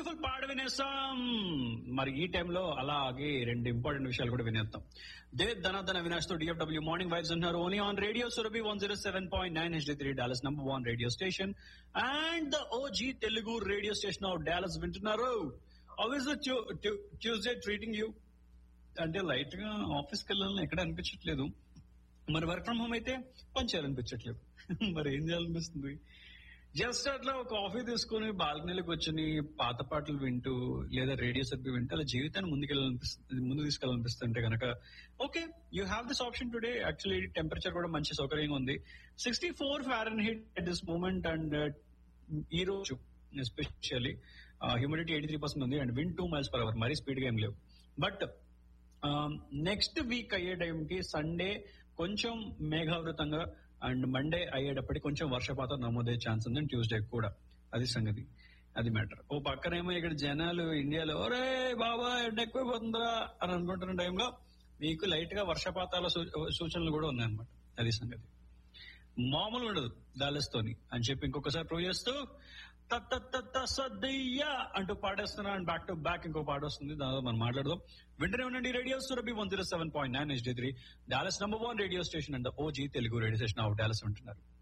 beautiful పాట వినేస్తాం మరి ఈ టైంలో అలాగే రెండు ఇంపార్టెంట్ విషయాలు కూడా వినేస్తాం దే ధనాధన అవినాష్ తో డిఎఫ్డబ్ల్యూ మార్నింగ్ వైబ్స్ ఉన్నారు only on radio Surabhi one zero seven point nine H three Dallas number one radio station and the O G Telugu radio station of Dallas వింటున్నారు ఆల్వేస్ ట్యూస్డే ట్రీటింగ్ యూ అంటే light గా ఆఫీస్కి వెళ్ళాలని ఎక్కడ అనిపించట్లేదు మరి వర్క్ ఫ్రమ్ హోమ్ అయితే పని చేయాలనిపించట్లేదు మరి ఏం చేయాలనిపిస్తుంది జస్ట్ అట్లా ఒక కాఫీ తీసుకుని బాల్కనీలో కూర్చొని పాత పాటలు వింటూ లేదా రేడియో సభ్యు వింటూ అలా జీవితాన్ని ముందుకెళ్ళాలనిపిస్తుంది ముందు తీసుకెళ్ళాలనిపిస్తుంటే కనుక okay you have this option today actually temperature కూడా మంచి సౌకర్యంగా ఉంది sixty four Fahrenheit at this దిస్ మూమెంట్ అండ్ ఈ రోజు especially humidity eighty three percent ఉంది and wind two miles per hour మరీ స్పీడ్ గా ఏం లేవు బట్ నెక్స్ట్ వీక్ అయ్యే టైంకి సండే కొంచెం మేఘావృతంగా అండ్ మండే అయ్యేటప్పటికి కొంచెం వర్షపాతం నమోదయ్యే ఛాన్స్ ఉంది ట్యూస్డే కూడా అది సంగతి అది మ్యాటర్ ఓ పక్కనేమో ఇక్కడ జనాలు ఇండియాలో ఒరే బాబా ఎండ ఎక్కువైపోతుందిరా అని అనుకుంటున్న టైంలో మీకు లైట్ గా వర్షపాతాల సూ- సూచనలు కూడా ఉన్నాయన్నమాట అది సంగతి మామూలు ఉండదు దాలస్తోని అని చెప్పి ఇంకొకసారి ప్రూవ్ చేస్తూ తత్త తత్త సద్దయ్యా అంటూ పాడేస్తున్నా అండ్ బ్యాక్ టు బ్యాక్ ఇంకో పాట వస్తుంది దానితో మనం మాట్లాడదాం వెంటనే ఉండండి radio Surabhi one zero seven point nine H D three Dallas number one radio station and O G Telugu radio station of Dallas ఉంటున్నారు